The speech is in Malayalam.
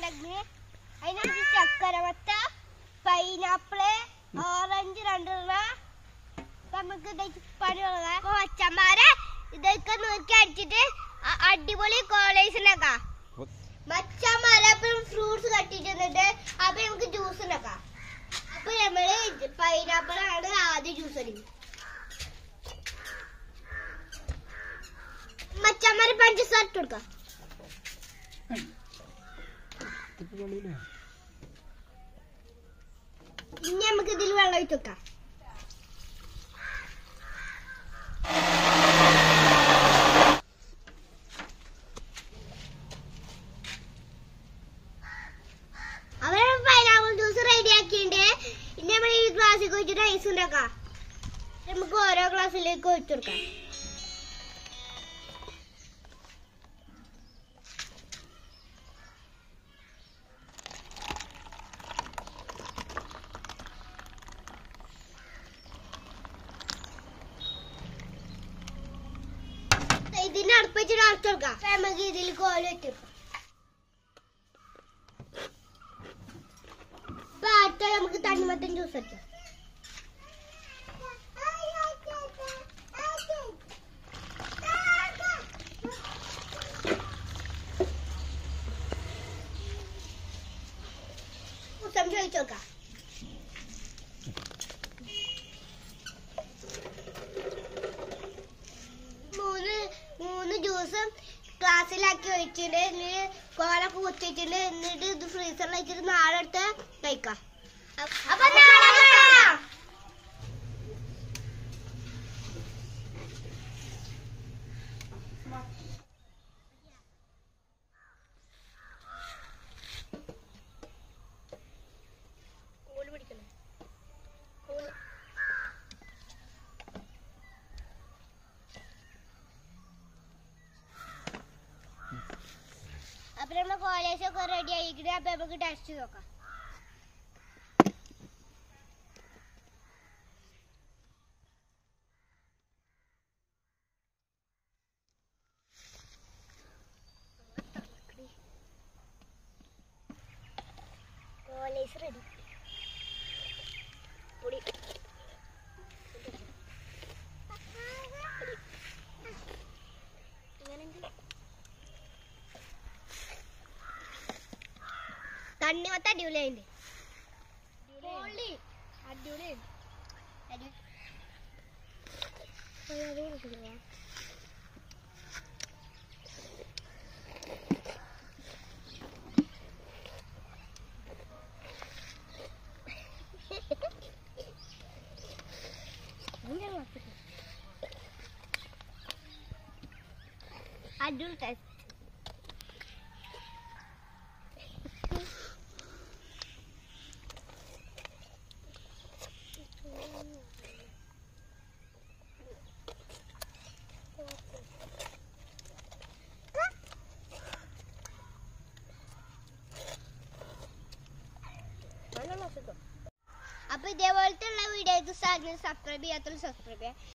ഉരുളക്കിഴങ്ങ് അതിനകത്ത് ചക്കരവത്ത പൈനാപ്പിള് ഓറഞ്ച് രണ്ടെണ്ണം അപ്പൊ നമുക്ക് ഇതൊക്കെ പണി തുടങ്ങാം അപ്പൊ മച്ചന്മാരെ ഇതൊക്കെ നോക്കി അടിച്ചിട്ട് അ- അടിപൊളി കോളേജ് ഉണ്ടാക്കാം മച്ചന്മാരെ അപ്പം ഫ്രൂട്ട്സ് കട്ടിട്ടുണ്ട് അപ്പൊ നമുക്ക് ജ്യൂസ് ഉണ്ടാക്കാം അപ്പൊ നമ്മള് പൈനാപ്പിൾ ആണ് ആദ്യം ജ്യൂസ് അടിക്കുന്നത് മച്ചന്മാരെ പഞ്ചസാര ഇട്ട് കൊടുക്കാം ഇനി നമുക്ക് ഇതിൽ വെള്ളം ഒഴിച്ച് വെക്കാം അവരെ പൈനാപ്പിൾ ജ്യൂസ് റെഡി ആക്കിണ്ട് ഇനി നമ്മൾ ഈ ഗ്ലാസ്സിൽ ഒഴിച്ചിട്ട് ഐസ് ഉണ്ടാക്കാം നമുക്ക് ഓരോ ഗ്ലാസ്സിലേക്ക് ഒഴിച്ചു കൊടുക്കാം ഇതിന് അടുപ്പിച്ചിട്ട് അടച്ചു കൊടുക്കാം അപ്പൊ നമുക്ക് ഇതിൽ കോല വെച്ചെടുക്കാം ഇപ്പൊ അടുത്ത നമുക്ക് തണ്ണിമത്തൻ ജ്യൂസ് വെക്കാം ചോദിച്ചു നോക്കാം മൂന്ന് മൂന്ന് ജ്യൂസും ഗ്ലാസ്സിലാക്കി ഒഴിച്ചിട്ട് എന്നിട്ട് കോലൊക്കെ കുത്തിച്ചിട്ട് എന്നിട്ട് ഇത് ഫ്രീസറിൽ വെച്ചിട്ട് നാളെ എടുത്ത് കഴിക്കാം അപ്പ- അപ്പൊ നാളെ കാണാം. അപ്പൊ നമ്മുടെ കോളേജ് ഒക്കെ റെഡി ആയിക്കിട്ട് അപ്പൊ നമുക്ക് ടെസ്റ്റ് നോക്കാം കോളേജ് റെഡി പൊടി തണ്ണിമത്ത അടിപൊളിയുണ്ട് അടിപൊളി അടിപൊളി അടിപൊളി ടേസ്റ്റ് അപ്പൊ ഇതേപോലത്തെ ഉള്ള വീഡിയോക്ക് സബ്സ്ക്രൈബ് ചെയ്യാത്ത സബ്സ്ക്രൈബ് ചെയ്യാം